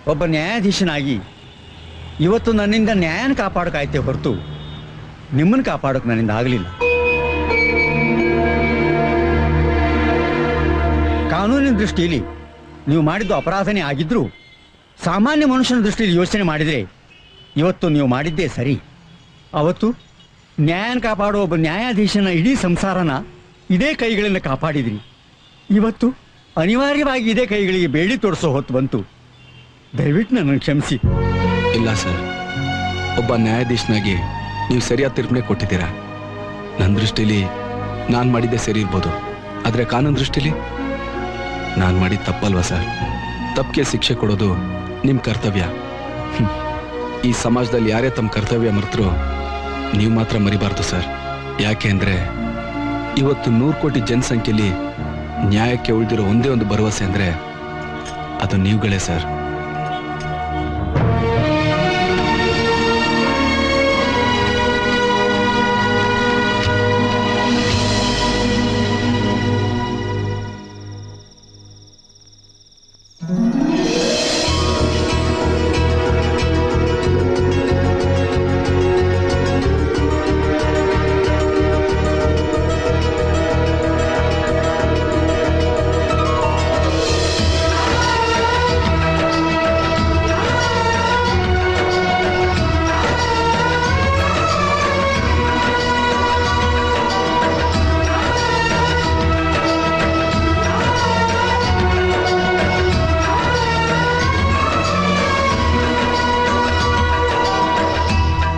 ಒಬ್ಬ ನ್ಯಾಯಾಧೀಶನಾಗಿ ಇವತ್ತು ನನ್ನಿಂದ ನ್ಯಾಯನ ಕಾಪಾಡೋಕಾಯ್ತೆ ಹೊರತು ನಿಮ್ಮನ್ನು ಕಾಪಾಡೋಕೆ ನನ್ನಿಂದ ಆಗಲಿಲ್ಲ ಕಾನೂನಿನ ದೃಷ್ಟಿಯಲ್ಲಿ ನೀವು ಮಾಡಿದ್ದು ಅಪರಾಧನೇ ಆಗಿದ್ರೂ ಸಾಮಾನ್ಯ ಮನುಷ್ಯನ ದೃಷ್ಟಿಯಲ್ಲಿ ಯೋಚನೆ ಮಾಡಿದರೆ ಇವತ್ತು ನೀವು ಮಾಡಿದ್ದೇ ಸರಿ ಅವತ್ತು ನ್ಯಾಯನ ಕಾಪಾಡೋ ಒಬ್ಬ ನ್ಯಾಯಾಧೀಶನ ಇಡೀ ಸಂಸಾರನ ಇದೇ ಕೈಗಳಿಂದ ಕಾಪಾಡಿದ್ರಿ ಇವತ್ತು ಅನಿವಾರ್ಯವಾಗಿ ಇದೇ ಕೈಗಳಿಗೆ ಬೇಡಿ ತೋರಿಸೋ ಹೊತ್ತು ಬಂತು ದಯವಿಟ್ಟು ನನ್ನನ್ನು ಕ್ಷಮಿಸಿ ಇಲ್ಲ ಸರ್ ಒಬ್ಬ ನ್ಯಾಯಾಧೀಶನಾಗಿ ನೀವು ಸರಿಯಾದ ತೀರ್ಪನೆ ಕೊಟ್ಟಿದ್ದೀರಾ ನನ್ನ ದೃಷ್ಟಿಲಿ ನಾನು ಮಾಡಿದ್ದೆ ಸರಿ ಇರ್ಬೋದು ಆದರೆ ಕಾನೂನು ದೃಷ್ಟಿಲಿ ನಾನು ಮಾಡಿದ ತಪ್ಪಲ್ವಾ ಸರ್ ತಪ್ಪಿಗೆ ಶಿಕ್ಷೆ ಕೊಡೋದು ನಿಮ್ಮ ಕರ್ತವ್ಯ ಹ್ಮ್. ಈ ಸಮಾಜದಲ್ಲಿ ಯಾರೇ ತಮ್ಮ ಕರ್ತವ್ಯ ಮರೆತರು ನೀವು ಮಾತ್ರ ಮರಿಬಾರ್ದು ಸರ್ ಯಾಕೆ ಅಂದರೆ ಇವತ್ತು ನೂರು ಕೋಟಿ ಜನಸಂಖ್ಯೆಯಲ್ಲಿ ನ್ಯಾಯಕ್ಕೆ ಉಳಿದಿರೋ ಒಂದೇ ಒಂದು ಭರವಸೆ ಅಂದರೆ ಅದು ನೀವುಗಳೇ ಸರ್